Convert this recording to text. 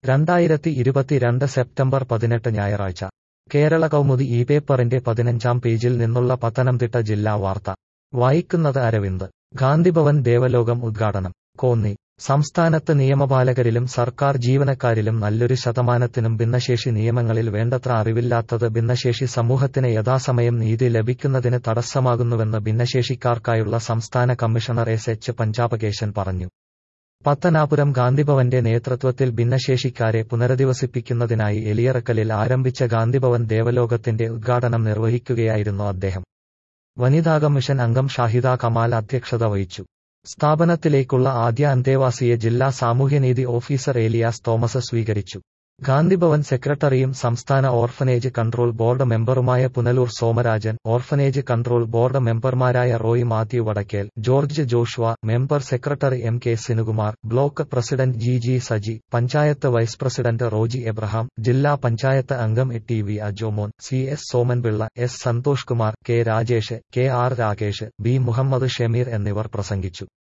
രണ്ടായിരത്തി ഇരുപത്തിരണ്ട് സെപ്റ്റംബർ പതിനെട്ട് ഞായറാഴ്ച കേരള കൗമുദി ഈ പേപ്പറിന്റെ പതിനഞ്ചാം പേജിൽ നിന്നുള്ള പത്തനംതിട്ട ജില്ലാ വാർത്ത വായിക്കുന്നത് അരവിന്ദ് ഗാന്ധിഭവൻ ദേവലോകം ഉദ്ഘാടനം കോന്നി സംസ്ഥാനത്ത് നിയമപാലകരിലും സർക്കാർ ജീവനക്കാരിലും നല്ലൊരു ശതമാനത്തിനും ഭിന്നശേഷി നിയമങ്ങളിൽ വേണ്ടത്ര അറിവില്ലാത്തത് ഭിന്നശേഷി സമൂഹത്തിന് യഥാസമയം നീതി ലഭിക്കുന്നതിന് തടസ്സമാകുന്നുവെന്ന് ഭിന്നശേഷിക്കാർക്കായുള്ള സംസ്ഥാന കമ്മീഷണർ എസ് എച്ച് പഞ്ചാപകേശൻ പറഞ്ഞു പത്തനാപുരം ഗാന്ധിഭവന്റെ നേതൃത്വത്തിൽ ഭിന്നശേഷിക്കാരെ പുനരധിവസിപ്പിക്കുന്നതിനായി എലിയറക്കലിൽ ആരംഭിച്ച ഗാന്ധിഭവൻ ദേവലോകത്തിന്റെ ഉദ്ഘാടനം നിർവഹിക്കുകയായിരുന്നു അദ്ദേഹം വനിതാ കമ്മീഷൻ അംഗം ഷാഹിദ കമാൽ അധ്യക്ഷത വഹിച്ചു സ്ഥാപനത്തിലേക്കുള്ള ആദ്യ അന്തേവാസിയെ ജില്ലാ സാമൂഹ്യനീതി ഓഫീസർ ഏലിയാസ് തോമസ് സ്വീകരിച്ചു ഗാന്ധിഭവൻ സെക്രട്ടറിയും സംസ്ഥാന ഓർഫനേജ് കൺട്രോൾ ബോർഡ് മെമ്പറുമായ Punalur Somarajan orphanage control board മെമ്പർമാരായ Roy Mathew Vadakkel George Joshua member secretary M K Sinukumar block president G G Saji panchayat vice president Roji Abraham ജില്ലാ പഞ്ചായത്ത് അംഗം T V Ajomon C S Somanpillai S Santhosh Kumar K Rajesh K R Rakesh B Muhammad Shameer എന്നിവർ പ്രസംഗിച്ചു